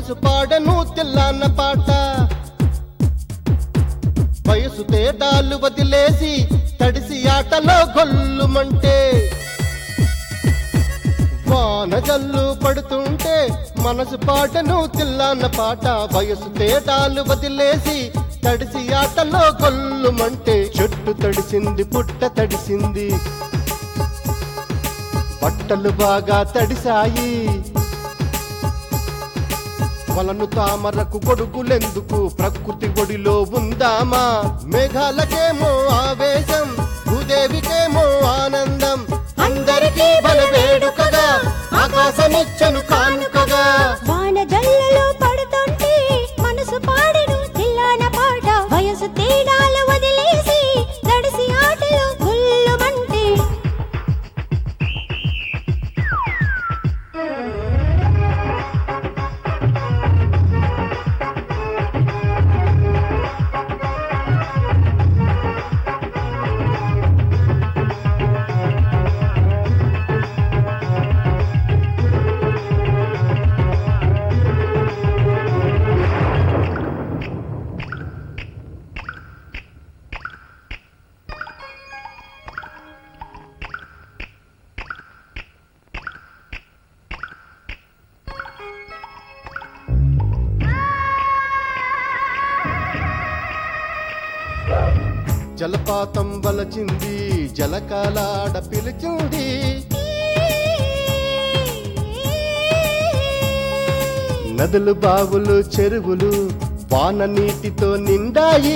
మనసు పాడను తెల్లన్న పాట వయసు తేడాలు వదిలేసి తడిసి ఆటలో గొల్లుమంటే వాన జల్లు పడుతుంటే మనసు పాటను తిల్లాన్న పాట వయసు తేడాలు వదిలేసి తడిసి ఆటలో గొల్లుమంటే చెట్టు తడిసింది పుట్ట తడిసింది బట్టలు బాగా తడిసాయి వలను తామరకు గొడుగులెందుకు ప్రకృతి ఒడిలో ఉందామా మేఘాలకేమో ఆవేశం భూదేవికేమో ఆనందం అందరికీ బల వేడుకగా ఆకాశమిచ్చను కానుకగా వాన జల్లలో పడుతుంటే మనసు పాడెను తిల్లాన పాట వయసు తేడాలు వదిలేసి నడిసి ఆటలో గుల్లుమంటే జలపాతం వలచింది జలకాలాడ పిలిచింది నదులు బావులు చెరువులు వాన నీటితో నిండాయి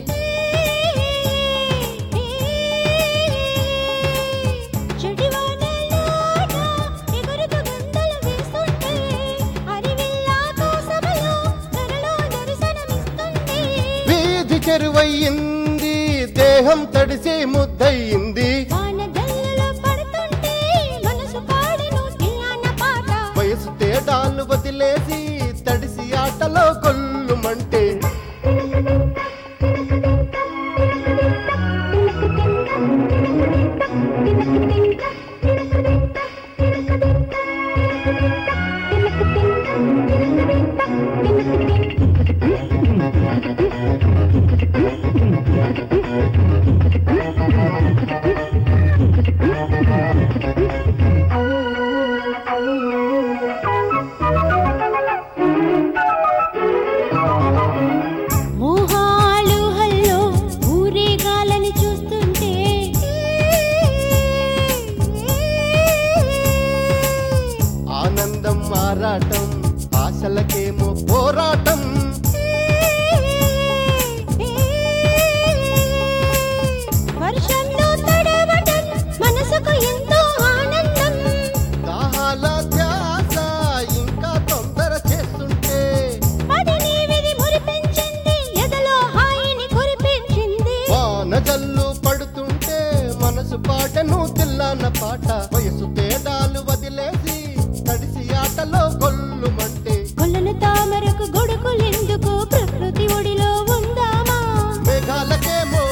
చెడివానలాట ఎగురుతూ గంతలు వేస్తుంటే హరివిల్లాకాశములో ధరలో దర్శనమిస్తుంది వీధి చెరువయ్యింది దేహం తడిసి ముద్దయింది వాన జల్లలో పడుతుంటే మనసు పాడెను తిల్లాన పాట వయసు తేడాలు వదిలేసి తడిసి ఆటలో కొల్లుమంటే మోహాలు హల్లో ఊరేగాలని చూస్తుంటే ఆనందం ఆరాటం ఆశలకేమో పోరాటం వర్షంలో తడవటం మనసుకు ఎంతో ఆనందం దాహాల ధ్యాస ఇంకా తొందర చేస్తుంటే అది నీవిది మురిపించింది ఎదలో హాయిని కురిపించింది వాన జల్లు పడుతుంటే మనసు పాటను తిల్లాన పాట వయసు తేడాలు వదిలేసి తడిసి ఆటలో కొల్లుమంటే కొలను తామరకు గొడుగులెందుకు ప్రకృతి ఒడిలో ఉందామా మేఘాలకేమో